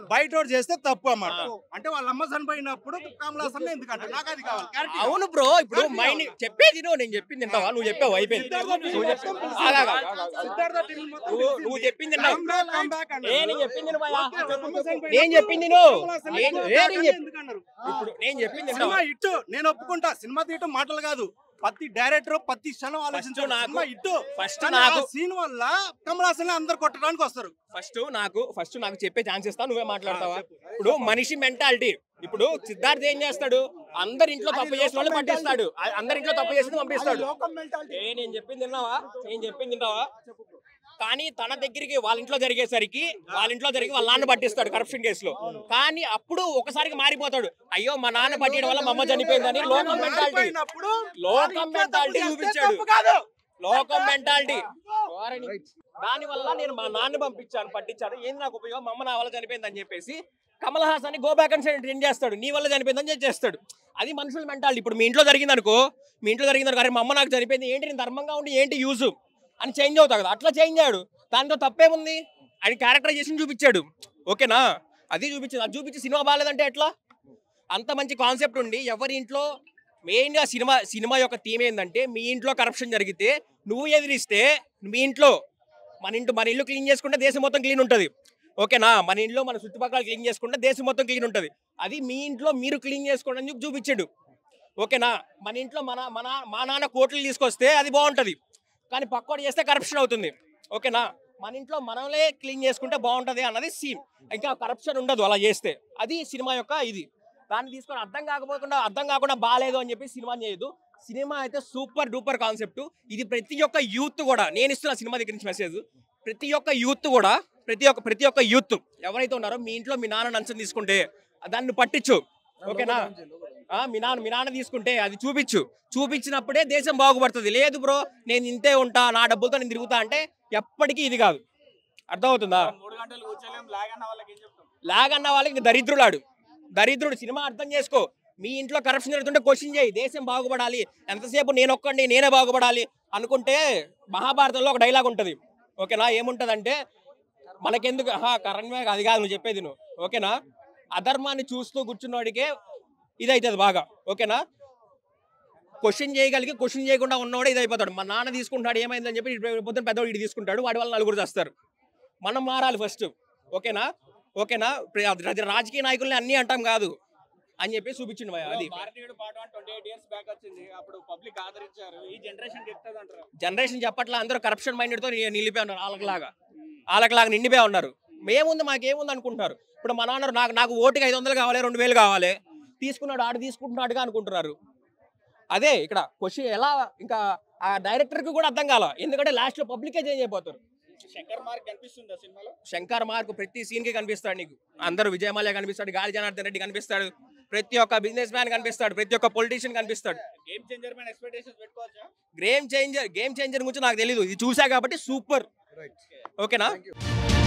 బయట వాడు చేస్తే తప్పు అన్నమాట అంటే వాళ్ళ అమ్మ చనిపోయినప్పుడు కమల్ హాసన్ ఎందుకంటే నాకు అది కావాలి Clarity అవును బ్రో ఇప్పుడు మైండ్ చెప్పేది నువ్వు నేను చెప్పింది వింటావా నువ్వు చెప్పావు అయిపోయింది నువ్వు చెప్పు. ఆగు, ఆగు, ఆగు, ఆగు. సిద్ధార్థ టీం మొత్తం నువ్వు నువ్వు చెప్పింది విన్నావు. Come back, come back అన్నారు. ఏ నేను చెప్పింది వినవా? ఓకే, వాళ్ళ అమ్మ చనిపోయినప్పుడు నేను చెప్పింది నువ్వు కమల్ హాసన్ నేను ఎందుకు ఏ నేను చెప్పి- ఎందుకన్నారు? ఇప్పుడు నేను చెప్పింది సినిమా విన్నావా? ఇట్టు నేను ఒప్పుకుంటా సినిమా తీయటం మాటలు కాదు ప్రతి డైరెక్టర్ ప్రతి క్షణం ఆలోచించాడు నాకు- సినిమా ఇట్టు ఫస్ట్ కానీ నాకు ఆ సీన్ వల్ల కమల్ హాసన్ అందరు కొట్టడానికి వస్తారు ఫస్ట్ నాకు ఫస్ట్ నాకు చెప్పే ఛాన్స్ ఇస్తా నువ్వే మాట్లాడతావా ఇప్పుడు మనిషి మెంటాలిటీ ఇప్పుడు సిద్ధార్థ్ ఏం చేస్తాడు అందరి ఇంట్లో తప్పు చేసిన వాళ్ళు పట్టిస్తాడు ఆ- అందరి ఇంట్లో తప్పు చేసిన పంపిస్తాడు ఏ నేను చెప్పింది విన్నావా నేను చెప్పింది విన్నావా కానీ తన దగ్గరికి వాళ్ళ ఇంట్లో జరిగేసరికి వాళ్ళ ఇంట్లో జరిగి వాళ్ళ నాన్న పట్టిస్తాడు కరప్షన్ కేసులో కానీ అప్పుడు ఒకసారికి మారిపోతాడు అయ్యో మా నాన్న పట్టియడం వల్ల మా అమ్మ చనిపోయిందని లోకం మెంటాలిటీ మారిపోయినప్పుడు లోకం మెంటాలిటీ చూపించాడు లోకం మెంటాలిటీ దాని వల్ల నేను మా నాన్న పంపించాను పట్టించాను ఏంది నాకు ఉపయోగం మా అమ్మ నా వల్ల చనిపోయింది అని చెప్పేసి Kamal Haasan go back and side చేస్తాడు నీ వల్ల చనిపోయిందని చెప్పి చేస్తాడు అది మనుషుల మెంటాలిటీ ఇప్పుడు మీ ఇంట్లో జరిగింది అనుకో మీ ఇంట్లో జరిగింది అనుకో అరే మా అమ్మ నాకు చనిపోయింది ఏంటి నేను ధర్మంగా ఉండి ఏంటి యూజ్ అని చేంజ్ అవుతావు కదా అట్లా చేంజ్ అయ్యాడు దాంతో తప్పేముంది ఆయన క్యారెక్టరైజేషన్ చూపించాడు ఓకేనా అది చూపించింది అది చూపించి సినిమా బాగాలేదంటే ఎట్లా అంత మంచి కాన్సెప్ట్ ఉండి ఎవరి ఇంట్లో మెయిన్గా సినిమా సినిమా యొక్క థీమ్ ఏంటంటే మీ ఇంట్లో కరప్షన్ జరిగితే నువ్వు ఎదిరిస్తే మీ ఇంట్లో మన ఇంట్లో మన ఇల్లు క్లీన్ చేసుకుంటే దేశం మొత్తం క్లీన్ ఉంటుంది ఓకేనా మన ఇంట్లో మన చుట్టుపక్కల క్లీన్ చేసుకుంటే దేశం మొత్తం క్లీన్ ఉంటుంది అది మీ ఇంట్లో మీరు క్లీన్ చేసుకోండి అని చెప్పి చూపించాడు ఓకేనా మన ఇంట్లో మన మన మా నాన్న కోట్లు తీసుకొస్తే అది బాగుంటుంది కానీ పక్కోడు చేస్తే కరప్షన్ అవుతుంది ఓకేనా మన ఇంట్లో మనమే క్లీన్ చేసుకుంటే బాగుంటుంది అన్నది సీన్ ఇంకా కరప్షన్ ఉండదు అలా చేస్తే అది సినిమా యొక్క ఇది దాన్ని తీసుకొని అర్థం కాకపోకుండా అర్థం కాకుండా బాగాలేదు అని చెప్పి సినిమా చేయదు సినిమా అయితే సూపర్ డూపర్ కాన్సెప్ట్ ఇది ప్రతి ఒక్క యూత్ కూడా నేను ఇస్తున్న సినిమా దగ్గర నుంచి మెసేజ్ ప్రతి ఒక్క యూత్ కూడా ప్రతి ఒక్క ప్రతి ఒక్క యూత్ ఎవరైతే ఉన్నారో మీ ఇంట్లో మీ నాన్న నంచం తీసుకుంటే దాన్ని పట్టించు ఓకేనా ఆ, మీ నాన్న మీ నాన్న తీసుకుంటే అది చూపించు చూపించినప్పుడే దేశం బాగుపడుతుంది లేదు బ్రో నేను ఇంతే ఉంటా నా డబ్బులతో నేను తిరుగుతా అంటే ఎప్పటికీ ఇది కాదు అర్థమవుతుందా మూడు గంటలు కూర్చోలేం లాగ్ అన్న వాళ్ళకి ఏం చెప్తాం లాగ్ అన్న వాళ్ళకి ఇంక దరిద్రులాడు దరిద్రుడు సినిమా అర్థం చేసుకో మీ ఇంట్లో కరప్షన్ జరుగుతుంటే క్వశ్చన్ చేయి దేశం బాగుపడాలి ఎంతసేపు నేను ఒక్కండి నేనే బాగుపడాలి అనుకుంటే మహాభారతంలో ఒక డైలాగ్ ఉంటుంది ఓకేనా ఏముంటదంటే మనకెందుకు ఆహా కరణమే అది కాదు నువ్వు చెప్పేది నువ్వు ఓకేనా అధర్మాన్ని చూస్తూ కూర్చున్నవాడికే ఇది అవుతుంది బాగా ఓకేనా క్వశ్చన్ చేయగలిగి క్వశ్చన్ చేయకుండా ఉన్నవాడే ఇది అయిపోతాడు మా నాన్న తీసుకుంటాడు ఏమైందని చెప్పి రేపు పొద్దున పెద్దవాడు ఇటు తీసుకుంటాడు వాడి వల్ల నలుగురు చేస్తారు మనం మారాలి ఫస్ట్ ఓకేనా ఓకేనా ప్ర- అది రాజకీయ నాయకుల్ని అన్ని అంటాం కాదు అని చెప్పి చూపించిండు భయ్యా, అది భారతీయుడు పాట ట్వంటీ ఎయిట్ ఇయర్స్ బ్యాక్ వచ్చింది అప్పుడు పబ్లిక్ ఆదరించారు ఈ జనరేషన్ చెప్తుంది అంటారు జనరేషన్ చెప్పట్లా అందరూ కరప్షన్ మైండెడ్తో నిలిపి ఉన్నారు వాళ్ళకిలాగా వాళ్ళకిలాగా నిండిపోయి ఉన్నారు మేముంది మాకేముంది అనుకుంటున్నారు ఇప్పుడు మా నాన్న నాకు నాకు ఓటుకి ఐదు వందలు కావాలి రెండు వేలు కావాలి తీసుకున్నాడు ఆడు తీసుకుంటున్నాడుగా అనుకుంటున్నారు అదే ఇక్కడ క్వశ్చన్ ఎలా ఇంకా ఆ డైరెక్టర్కి కూడా అర్థం కాల ఎందుకంటే లాస్ట్లో పబ్లికే చేంజ్ అయిపోతారు శంకర్ మార్క్ కనిపిస్తుంది ఆ సినిమాలో శంకర్ మార్క్ ప్రతి సీన్ కి కనిపిస్తాడు నీకు అందరూ విజయమాల్య కనిపిస్తాడు గాలి జనార్దన్ రెడ్డి కనిపిస్తాడు ప్రతి ఒక్క బిజినెస్ మ్యాన్ కనిపిస్తాడు ప్రతి ఒక్క పొలిటీషియన్ కనిపిస్తాడు గేమ్ చేంజర్ మీద ఎక్స్పెక్టేషన్స్ పెట్టుకోవచ్చా గేమ్ చేంజర్ గేమ్ చేంజర్ గురించి నాకు తెలియదు ఇది చూసా కాబట్టి సూపర్ ఓకేనా